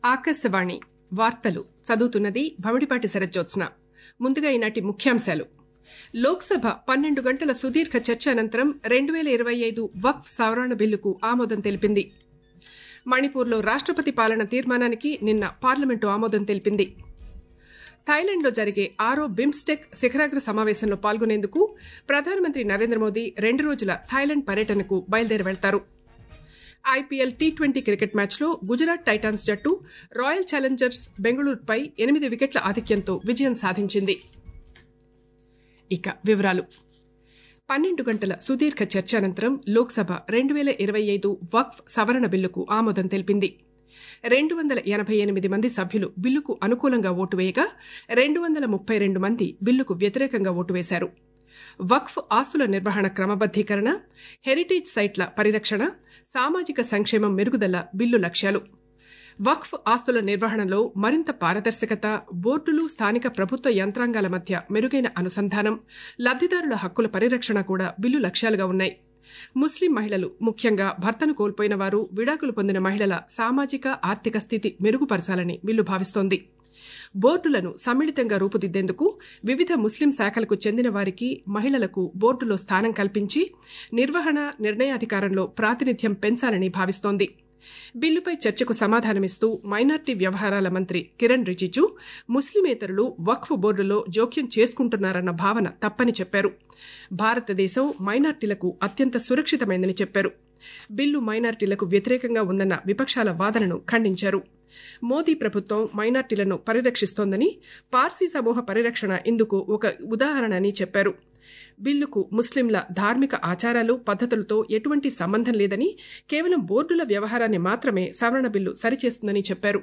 ఆకాశవాణి వార్తలు చదువుతున్నది భమిడిపాటి శరజ్జోత్స్న ముందుగా ఈనాటి ముఖ్యాంశాలు లోక్సభ పన్నెండు గంటల సుదీర్ఘ చర్చ అనంతరం రెండు వేల ఇరవై ఐదు వక్ఫ్ సవరణ బిల్లుకు ఆమోదం తెలిపింది మణిపూర్లో రాష్టపతి పాలన తీర్మానానికి నిన్న పార్లమెంటు ఆమోదం తెలిపింది థాయిలాండ్లో జరిగే ఆరో బిమ్స్టెక్ శిఖరాగ్ర సమావేశంలో పాల్గొనేందుకు ప్రధానమంత్రి నరేంద్ర మోదీ రెండు రోజుల థాయిలాండ్ పర్యటనకు బయలుదేరి వెళ్తారు ఐపీఎల్ టీ ట్వంటీ క్రికెట్ మ్యాచ్లో గుజరాత్ టైటాన్స్ జట్టు రాయల్ ఛాలెంజర్స్ బెంగళూరుపై ఎనిమిది వికెట్ల ఆధిక్యంతో విజయం సాధించింది ఇక వివరాలు పన్నెండు గంటల సుదీర్ఘ చర్చ అనంతరం లోక్సభ రెండు వేల ఇరవై ఐదు వక్ఫ్ సవరణ బిల్లుకు ఆమోదం తెలిపింది రెండు వందల ఎనభై ఎనిమిది మంది సభ్యులు బిల్లుకు అనుకూలంగా ఓటు వేయగా రెండు వందల ముప్పై రెండు మంది బిల్లుకు వ్యతిరేకంగా ఓటు వేశారు వక్ఫ్ ఆస్తుల నిర్వహణ క్రమబద్దీకరణ హెరిటేజ్ సైట్ల పరిరక్షణ సామాజిక సంక్షేమం మెరుగుదల బిల్లు లక్ష్యాలు వక్ఫ్ ఆస్తుల నిర్వహణలో మరింత పారదర్శకత బోర్డులు స్థానిక ప్రభుత్వ యంత్రాంగాల మధ్య మెరుగైన అనుసంధానం లబ్దిదారుల హక్కుల పరిరక్షణ కూడా బిల్లు లక్ష్యాలుగా ఉన్నాయి ముస్లిం మహిళలు ముఖ్యంగా భర్తను కోల్పోయిన వారు విడాకులు పొందిన మహిళల సామాజిక ఆర్థిక స్థితి మెరుగుపరచాలని బిల్లు భావిస్తోంది బోర్డులను సమ్మిళితంగా రూపుదిద్దేందుకు వివిధ ముస్లిం శాఖలకు చెందిన వారికి మహిళలకు బోర్డులో స్థానం కల్పించి నిర్వహణ నిర్ణయాధికారంలో ప్రాతినిధ్యం పెంచాలని భావిస్తోంది బిల్లుపై చర్చకు సమాధానమిస్తూ మైనార్టీ వ్యవహారాల మంత్రి కిరణ్ రిజిజు ముస్లిమేతరులు వక్ఫ్ బోర్డులో జోక్యం చేసుకుంటున్నారన్న భావన తప్పని చెప్పారు భారతదేశం మైనార్టీలకు అత్యంత సురక్షితమైందని చెప్పారు బిల్లు మైనార్టీలకు వ్యతిరేకంగా ఉందన్న విపక్షాల వాదనను ఖండించారు మోదీ ప్రభుత్వం మైనార్టీలను పరిరక్షిస్తోందని పార్సీ సమూహ పరిరక్షణ ఇందుకు ఒక ఉదాహరణ అని చెప్పారు బిల్లుకు ముస్లింల ధార్మిక ఆచారాలు పద్దతులతో ఎటువంటి సంబంధం లేదని కేవలం బోర్డుల వ్యవహారాన్ని మాత్రమే సవరణ బిల్లు సరిచేస్తుందని చెప్పారు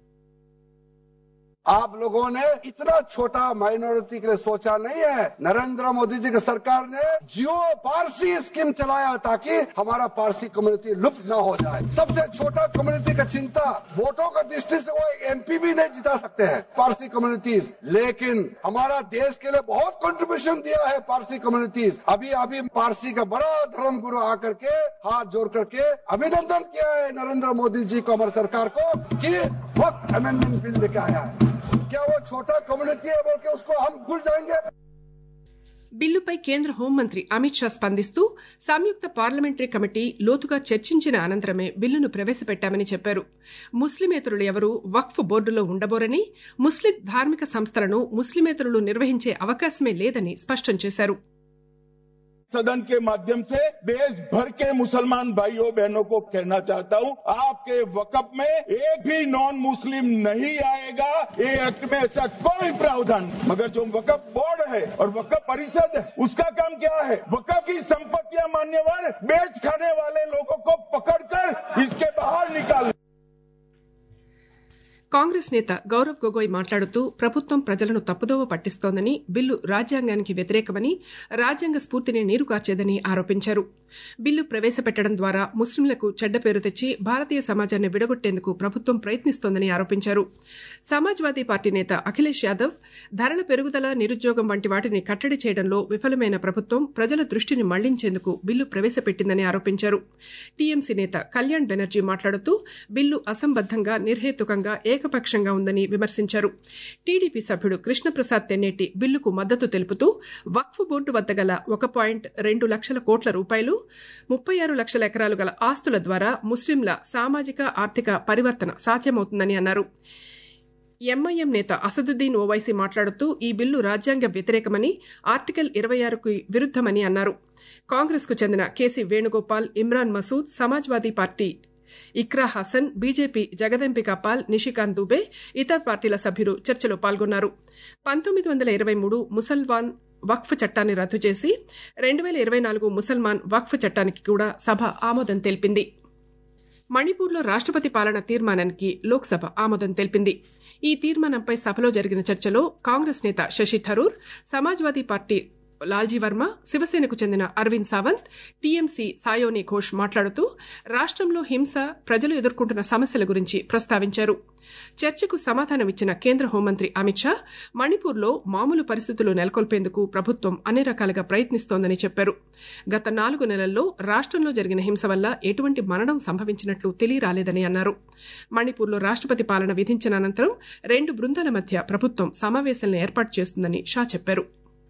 आप लोगों ने इतना छोटा माइनॉरिटी के लिए सोचा नहीं है नरेंद्र मोदी जी की सरकार ने जियो पारसी स्कीम चलाया ताकि हमारा पारसी कम्युनिटी लुप्त न हो जाए सबसे छोटा कम्युनिटी का चिंता वोटों का दृष्टि से वो एमपी भी नहीं जिता सकते हैं पारसी कम्युनिटीज लेकिन हमारा देश के लिए बहुत कंट्रीब्यूशन दिया है पारसी कम्युनिटीज अभी अभी पारसी का बड़ा धर्म गुरु आकर के हाथ जोड़ करके अभिनंदन किया है नरेंद्र मोदी जी को हमारी सरकार को कि वक्त अमेंडमेंट बिल लेके आया है क्या वो छोटा कम्युनिटी है बोल के उसको हम भूल जाएंगे బిల్లుపై కేంద్ర హోంమంత్రి అమిత్ షా స్పందిస్తూ సంయుక్త పార్లమెంటరీ కమిటీ లోతుగా చర్చించిన అనంతరమే బిల్లును ప్రవేశపెట్టామని చెప్పారు ముస్లిమేతరులు ఎవరూ వక్ఫ్ బోర్డులో ఉండబోరని ముస్లిం ధార్మిక సంస్థలను ముస్లిమేతరులు నిర్వహించే అవకాశమే లేదని స్పష్టం చేశారు सदन के माध्यम से देश भर के मुसलमान भाइयों बहनों को कहना चाहता हूं आपके वकफ में एक भी नॉन मुस्लिम नहीं आएगा ये एक्ट में ऐसा कोई प्रावधान मगर जो वकफ बोर्ड है और वकफ परिषद है उसका काम क्या है वकफ की संपत्तियां मान्यवर बेच खाने वाले लोगों को पकड़कर इसके बाहर निकाल కాంగ్రెస్ నేత గౌరవ్ గొగోయ్ మాట్లాడుతూ ప్రభుత్వం ప్రజలను తప్పుదోవ పట్టిస్తోందని బిల్లు రాజ్యాంగానికి వ్యతిరేకమని రాజ్యాంగ స్ఫూర్తిని నీరుకార్చేదని ఆరోపించారు బిల్లు ప్రవేశపెట్టడం ద్వారా ముస్లింలకు చెడ్డ పేరు తెచ్చి భారతీయ సమాజాన్ని విడగొట్టేందుకు ప్రభుత్వం ప్రయత్నిస్తోందని ఆరోపించారు సమాజ్వాదీ పార్టీ నేత అఖిలేష్ యాదవ్ ధరల పెరుగుదల నిరుద్యోగం వంటి వాటిని కట్టడి చేయడంలో విఫలమైన ప్రభుత్వం ప్రజల దృష్టిని మళ్లించేందుకు బిల్లు ప్రవేశపెట్టిందని ఆరోపించారు టీఎంసీ నేత కళ్యాణ్ బెనర్జీ మాట్లాడుతూ బిల్లు అసంబద్దంగా నిర్హేతుకంగా ఏకపక్షంగా ఉందని విమర్శించారు టీడీపీ సభ్యుడు కృష్ణప్రసాద్ తెన్నేటి బిల్లుకు మద్దతు తెలుపుతూ వక్ఫ్ బోర్డు వద్ద గల ఒక పాయింట్ రెండు లక్షల కోట్ల రూపాయలు ముప్పై ఆరు లక్షల ఎకరాలు గల ఆస్తుల ద్వారా ముస్లింల సామాజిక ఆర్థిక పరివర్తన సాధ్యమవుతుందని అన్నారు ఎంఐఎం నేత అసదుద్దీన్ ఓవైసీ మాట్లాడుతూ ఈ బిల్లు రాజ్యాంగ వ్యతిరేకమని ఆర్టికల్ ఇరవై ఆరుకు విరుద్దమని అన్నారు కాంగ్రెస్ కు చెందిన KC Venugopal Imran Masood Samajwadi party Iqra Hasan BJP Jagdambika Pal Nishikant Dubey ఇతర పార్టీల సభ్యులు చర్చలో పాల్గొన్నారు పంతొమ్మిది వందల ఇరవై మూడు ముసల్మాన్ వక్ఫ్ చట్టాన్ని రద్దు చేసి రెండు వేల ఇరవై నాలుగు ముసల్మాన్ వక్ఫ్ చట్టానికి కూడా సభ ఆమోదం తెలిపింది మణిపూర్లో రాష్టపతి పాలన తీర్మానానికి లోక్సభ ఆమోదం తెలిపింది ఈ తీర్మానంపై సభలో జరిగిన చర్చలో కాంగ్రెస్ నేత శశి థరూర్ సమాజ్వాదీ పార్టీ లాల్జీ వర్మ శివసేనకు చెందిన అరవింద్ సావంత్ టీఎంసీ సాయోని ఘోష్ మాట్లాడుతూ రాష్ట్రంలో హింస ప్రజలు ఎదుర్కొంటున్న సమస్యల గురించి ప్రస్తావించారు చర్చకు సమాధానమిచ్చిన కేంద్ర హోంమంత్రి అమిత్ షా మణిపూర్లో మామూలు పరిస్థితులు నెలకొల్పేందుకు ప్రభుత్వం అన్ని రకాలుగా ప్రయత్నిస్తోందని చెప్పారు గత నాలుగు నెలల్లో రాష్ట్రంలో జరిగిన హింస వల్ల ఎటువంటి మరణం సంభవించినట్లు తెలియరాలేదని అన్నారు మణిపూర్లో రాష్ట్రపతి పాలన విధించిన అనంతరం రెండు బృందాల మధ్య ప్రభుత్వం సమావేశాలను ఏర్పాటు చేస్తుందని షా చెప్పారు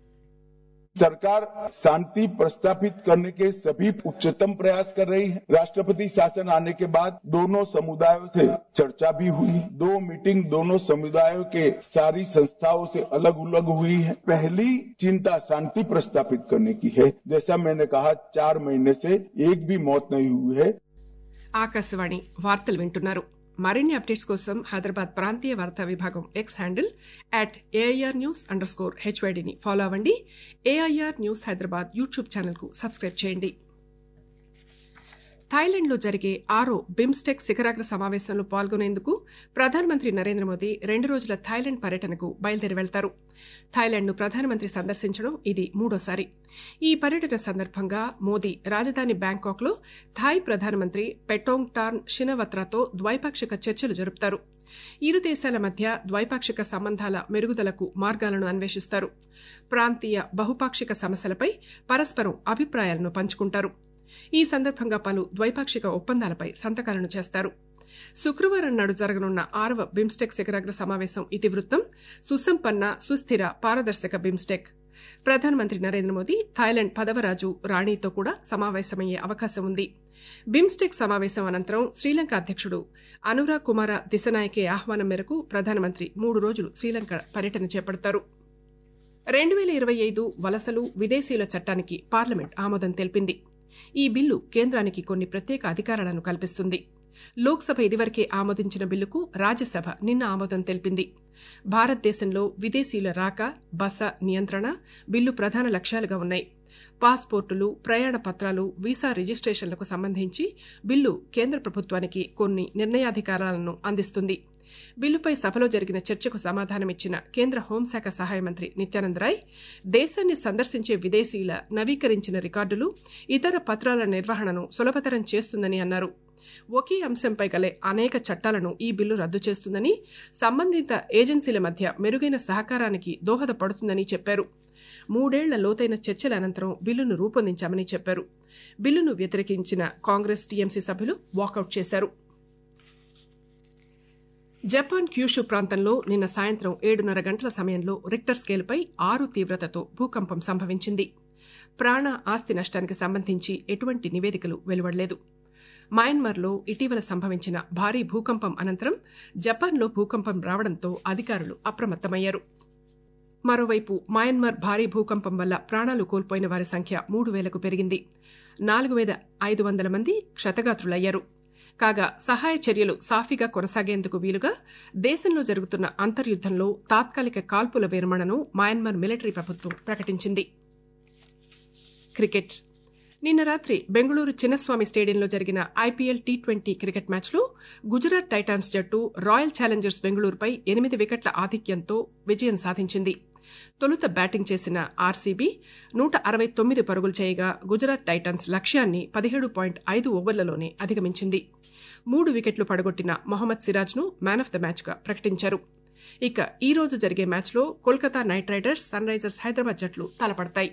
सरकार शांति प्रस्तापित करने के सभी उच्चतम प्रयास कर रही है राष्ट्रपति शासन आने के बाद दोनों समुदायों से चर्चा भी हुई दो मीटिंग दोनों समुदायों के सारी संस्थाओं से अलग अलग हुई है पहली चिंता शांति प्रस्तापित करने की है जैसा मैंने कहा चार महीने से एक भी मौत नहीं हुई है ఆకాశవాణి వార్తలు వింటున్నారు మరిన్ని అప్డేట్స్ కోసం హైదరాబాద్ ప్రాంతీయ వార్తా విభాగం X handle at AIR news underscore హెచ్వైడిని ఫాలో అవ్వండి ఏఐఆర్ న్యూస్ హైదరాబాద్ యూట్యూబ్ ఛానల్కు సబ్స్క్రైబ్ చేయండి థాయిలాండ్లో జరిగే ఆరో బిమ్స్టెక్ శిఖరాగ్ర సమావేశంలో పాల్గొనేందుకు ప్రధానమంత్రి నరేంద్ర మోదీ రెండు రోజుల థాయిలాండ్ పర్యటనకు బయలుదేరి వెళ్తారు థాయిలాండ్ను ప్రధానమంత్రి సందర్శించడం ఇది మూడోసారి ఈ పర్యటన సందర్భంగా మోదీ రాజధాని బ్యాంకాక్లో థాయ్ ప్రధానమంత్రి పెటోంగ్ టార్న్ షినవత్రాతో ద్వైపాక్షిక చర్చలు జరుపుతారు ఇరు దేశాల మధ్య ద్వైపాక్షిక సంబంధాల మెరుగుదలకు మార్గాలను అన్వేషిస్తారు ప్రాంతీయ బహుపాక్షిక సమస్యలపై పరస్పరం అభిప్రాయాలను పంచుకుంటారు ఈ సందర్భంగా పలు ద్వైపాక్షిక ఒప్పందాలపై సంతకాలను చేస్తారు శుక్రవారం నాడు జరగనున్న ఆరవ బిమ్స్టెక్ శిఖరాగ్ర సమావేశం ఇతివృత్తం సుసంపన్న సుస్థిర పారదర్శక బిమ్స్టెక్ ప్రధానమంత్రి నరేంద్ర మోదీ థాయిలాండ్ పదవరాజు రాణితో కూడా సమావేశమయ్యే అవకాశం ఉంది బిమ్స్టెక్ సమావేశం అనంతరం శ్రీలంక అధ్యక్షుడు అనురాగ్ కుమార దిశనాయకే ఆహ్వానం మేరకు ప్రధానమంత్రి మూడు రోజులు శ్రీలంక పర్యటన చేపడతారు రెండు వేల ఇరవై ఐదు వలసలు విదేశీయుల చట్టానికి పార్లమెంట్ ఆమోదం తెలిపింది ఈ బిల్లు కేంద్రానికి కొన్ని ప్రత్యేక అధికారాలను కల్పిస్తుంది లోక్సభ ఇదివరకే ఆమోదించిన బిల్లుకు రాజ్యసభ నిన్న ఆమోదం తెలిపింది భారతదేశంలో విదేశీయుల రాక బస నియంత్రణ బిల్లు ప్రధాన లక్ష్యాలుగా ఉన్నాయి పాస్పోర్టులు ప్రయాణ పత్రాలు వీసా రిజిస్ట్రేషన్లకు సంబంధించి బిల్లు కేంద్ర ప్రభుత్వానికి కొన్ని నిర్ణయాధికారాలను అందిస్తుంది బిల్లుపై సభలో జరిగిన చర్చకు సమాధానమిచ్చిన కేంద్ర హోంశాఖ సహాయ మంత్రి నిత్యానంద్ రాయ్ దేశాన్ని సందర్శించే విదేశీయుల నవీకరించిన రికార్డులు ఇతర పత్రాల నిర్వహణను సులభతరం చేస్తుందని అన్నారు ఒకే అంశంపై గల అనేక చట్టాలను ఈ బిల్లు రద్దు చేస్తుందని సంబంధిత ఏజెన్సీల మధ్య మెరుగైన సహకారానికి దోహదపడుతుందని చెప్పారు మూడేళ్ల లోతైన చర్చల అనంతరం బిల్లును రూపొందించామని చెప్పారు బిల్లును వ్యతిరేకించిన కాంగ్రెస్ టీఎంసీ సభ్యులు వాకౌట్ చేశారు జపాన్ క్యూషు ప్రాంతంలో నిన్న సాయంత్రం ఏడున్నర గంటల సమయంలో రిక్టర్ స్కేల్పై ఆరు తీవ్రతతో భూకంపం సంభవించింది ప్రాణ ఆస్తి నష్టానికి సంబంధించి ఎటువంటి నివేదికలు వెలువడలేదు మయన్మార్లో ఇటీవల సంభవించిన భారీ భూకంపం అనంతరం జపాన్లో భూకంపం రావడంతో అధికారులు అప్రమత్తమయ్యారు మరోవైపు మయన్మార్ భారీ భూకంపం వల్ల ప్రాణాలు కోల్పోయిన వారి సంఖ్య మూడు వేలకు పెరిగింది నాలుగు వేల ఐదు వందల మంది క్షతగాత్రులయ్యారు కాగా సహాయ చర్యలు సాఫీగా కొనసాగేందుకు వీలుగా దేశంలో జరుగుతున్న అంతర్యుద్దంలో తాత్కాలిక కాల్పుల విరమణను మయన్మార్ మిలిటరీ ప్రభుత్వం ప్రకటించింది క్రికెట్ నిన్న రాత్రి బెంగళూరు చిన్నస్వామి స్టేడియంలో జరిగిన ఐపీఎల్ టీ ట్వంటీ క్రికెట్ మ్యాచ్లో గుజరాత్ టైటాన్స్ జట్టు రాయల్ ఛాలెంజర్స్ బెంగళూరుపై ఎనిమిది వికెట్ల ఆధిక్యంతో విజయం సాధించింది తొలుత బ్యాటింగ్ చేసిన ఆర్సీబీ నూట అరవై తొమ్మిది పరుగులు చేయగా గుజరాత్ టైటన్స్ లక్ష్యాన్ని పదిహేడు పాయింట్ ఐదు ఓవర్లలోనే అధిగమించింది మూడు వికెట్లు పడగొట్టిన మొహమ్మద్ సిరాజ్ను మ్యాన్ ఆఫ్ ద మ్యాచ్గా ప్రకటించారు ఇక ఈ రోజు జరిగే మ్యాచ్లో Kolkata Knight Riders Sunrisers Hyderabad జట్లు తలపడతాయి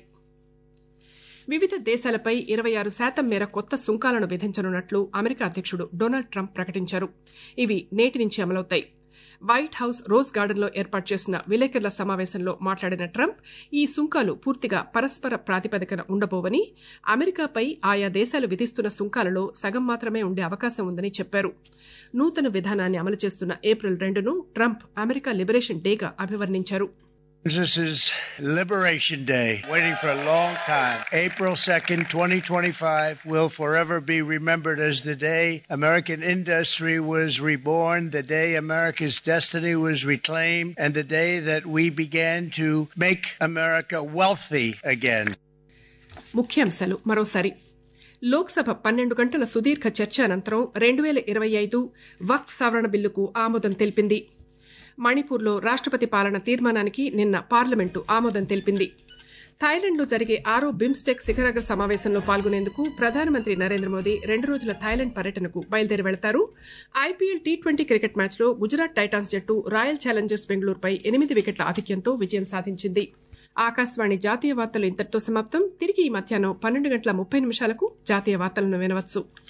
వివిధ దేశాలపై ఇరవై ఆరు శాతం మేర కొత్త సుంకాలను విధించనున్నట్లు అమెరికా అధ్యక్షుడు డొనాల్డ్ ట్రంప్ ప్రకటించారు ఇవి నేటి నుంచి అమలవుతాయి వైట్ హౌస్ రోజ్ గార్డెన్లో ఏర్పాటు చేసిన విలేకరుల సమావేశంలో మాట్లాడిన ట్రంప్ ఈ సుంకాలు పూర్తిగా పరస్పర ప్రాతిపదికన ఉండబోవని అమెరికాపై ఆయా దేశాలు విధిస్తున్న సుంకాలలో సగం మాత్రమే ఉండే అవకాశం ఉందని చెప్పారు నూతన విధానాన్ని అమలు చేస్తున్న ఏప్రిల్ రెండును ట్రంప్ అమెరికా లిబరేషన్ డేగా అభివర్ణించారు This is Liberation Day, waiting for a long time. April 2nd, 2025 will forever be remembered as the day American industry was reborn, the day America's destiny was reclaimed, and the day that we began to make America wealthy again. ముఖ్యాంశాలు మరోసారి లోక్సభ పన్నెండు గంటల సుదీర్ఘ చర్చ అనంతరం రెండు వేల ఇరవై ఐదు వక్ఫ్ సవరణ బిల్లుకు ఆమోదం తెలిపింది మణిపూర్లో రాష్ట్రపతి పాలన తీర్మానానికి నిన్న పార్లమెంటు ఆమోదం తెలిపింది థాయిలాండ్లో జరిగే ఆరో బిమ్స్టెక్ శిఖరాగ్ర సమావేశంలో పాల్గొనేందుకు ప్రధానమంత్రి నరేంద్ర మోదీ రెండు రోజుల థాయిలాండ్ పర్యటనకు బయలుదేరి వెళతారు ఐపీఎల్ టీ ట్వంటీ క్రికెట్ మ్యాచ్లో గుజరాత్ టైటాన్స్ జట్టు రాయల్ ఛాలెంజర్స్ బెంగళూరుపై ఎనిమిది వికెట్ల ఆధిక్యంతో విజయం సాధించింది ఆకాశవాణి జాతీయ వార్తలు ఇంతటితో సమాప్తం తిరిగి ఈ మధ్యాహ్నం పన్నెండు గంటల ముప్పై నిమిషాలకు జాతీయ వార్తలను వినవచ్చు